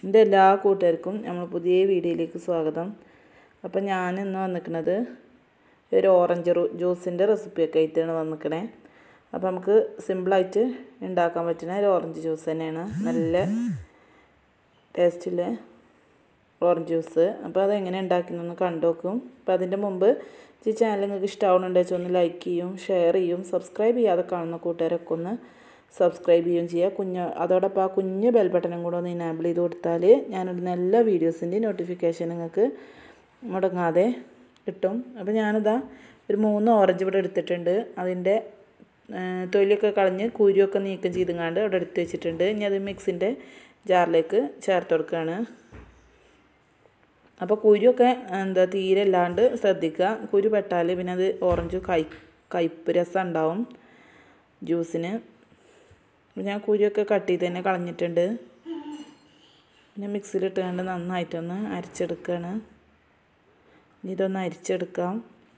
എൻ്റെ എല്ലാ കൂട്ടുകാർക്കും നമ്മൾ പുതിയ വീഡിയോയിലേക്ക് സ്വാഗതം അപ്പം ഞാൻ ഇന്ന് വന്നിരിക്കുന്നത് ഒരു ഓറഞ്ച് ജ്യൂസിൻ്റെ റെസിപ്പിയൊക്കെ ആയിട്ടാണ് വന്നിരിക്കണേ അപ്പോൾ നമുക്ക് സിമ്പിളായിട്ട് ഉണ്ടാക്കാൻ പറ്റുന്ന ഒരു ഓറഞ്ച് ജ്യൂസ് തന്നെയാണ് നല്ല ടേസ്റ്റിലെ ഓറഞ്ച് ജ്യൂസ് അപ്പോൾ അതെങ്ങനെ ഉണ്ടാക്കുന്നതെന്ന് കണ്ടു നോക്കും അപ്പോൾ അതിൻ്റെ മുമ്പ് ഈ ചാനൽ നിങ്ങൾക്ക് ഇഷ്ടമാവുന്നുണ്ടെന്ന് വെച്ചാൽ ഒന്ന് ലൈക്ക് ചെയ്യും ഷെയർ ചെയ്യും സബ്സ്ക്രൈബ് ചെയ്യാതെ കാണുന്ന കൂട്ടുകാരൊക്കെ ഒന്ന് സബ്സ്ക്രൈബ് ചെയ്യുകയും ചെയ്യുക കുഞ്ഞ് അതോടൊപ്പം ആ കുഞ്ഞ് ബെൽ ബട്ടണും കൂടെ ഒന്ന് ഇനാബിൾ ചെയ്ത് കൊടുത്താൽ ഞാനിടുന്ന എല്ലാ വീഡിയോസിൻ്റെ നോട്ടിഫിക്കേഷൻ നിങ്ങൾക്ക് മുടങ്ങാതെ കിട്ടും അപ്പോൾ ഞാനിതാ ഒരു മൂന്ന് ഓറഞ്ച് ഇവിടെ എടുത്തിട്ടുണ്ട് അതിൻ്റെ തൊലിയൊക്കെ കളഞ്ഞ് കുരുവൊക്കെ നീക്കം ചെയ്തുങ്ങാണ്ട് അവിടെ എടുത്ത് വെച്ചിട്ടുണ്ട് ഇനി അത് മിക്സിൻ്റെ ജാറിലേക്ക് ചേർത്ത് കൊടുക്കുകയാണ് അപ്പോൾ കുരുവൊക്കെ എന്താ തീരെ ഇല്ലാണ്ട് ശ്രദ്ധിക്കുക കുരു പെട്ടാൽ പിന്നെ അത് ഓറഞ്ച് കൈ കയ്പ്പ് രസം ഉണ്ടാവും ജ്യൂസിന് ഞാൻ കുരുവൊക്കെ കട്ട് ചെയ്ത് തന്നെ കളഞ്ഞിട്ടുണ്ട് പിന്നെ മിക്സിയിലിട്ട് കണ്ട് നന്നായിട്ടൊന്ന് അരച്ചെടുക്കുകയാണ് ഇനി ഇതൊന്ന് അരിച്ചെടുക്കാം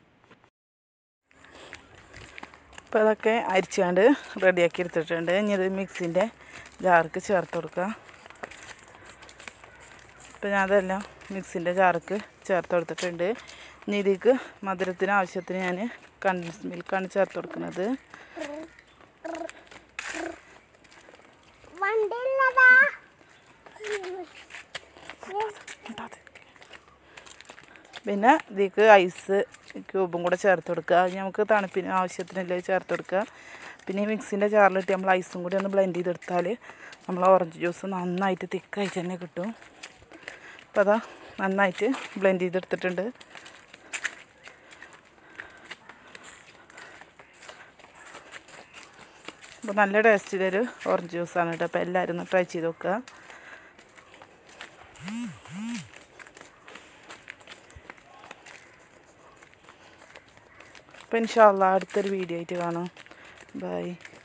അപ്പോൾ അതൊക്കെ അരിച്ചാണ്ട് റെഡിയാക്കി എടുത്തിട്ടുണ്ട് ഇനി ഇത് മിക്സിൻ്റെ ജാർക്ക് ചേർത്ത് കൊടുക്കുക അപ്പോൾ ഞാൻ അതെല്ലാം മിക്സിൻ്റെ ജാർക്ക് ചേർത്ത് കൊടുത്തിട്ടുണ്ട് ഇനി ഇതിലേക്ക് മധുരത്തിന് ആവശ്യത്തിന് ഞാൻ കണ്ടൻസ് മിൽക്കാണ് ചേർത്ത് കൊടുക്കുന്നത് വണ്ടിയുള്ളതാ പിന്നെ ഇതിലേക്ക് ഐസ് ക്യൂബും കൂടെ ചേർത്ത് കൊടുക്കുക അത് നമുക്ക് തണുപ്പിന് ആവശ്യത്തിനുള്ള ചേർത്ത് കൊടുക്കുക പിന്നെ ഈ മിക്സിൻ്റെ ജാറിലിട്ട് നമ്മൾ ഐസും കൂടി ഒന്ന് ബ്ലെൻഡ് ചെയ്തെടുത്താൽ നമ്മൾ ഓറഞ്ച് ജ്യൂസ് നന്നായിട്ട് തിക്കായിട്ട് തന്നെ കിട്ടും അപ്പോൾ അതാ നന്നായിട്ട് ബ്ലെൻഡ് ചെയ്തെടുത്തിട്ടുണ്ട് അപ്പോൾ നല്ല ടേസ്റ്റിലൊരു ഓറഞ്ച് ജ്യൂസാണ് കേട്ടോ അപ്പോൾ എല്ലാവരും ഒന്ന് ട്രൈ ചെയ്ത് നോക്കുക അപ്പോൾ ഇൻഷാല്ല അടുത്തൊരു വീഡിയോ ആയിട്ട് കാണാം ബൈ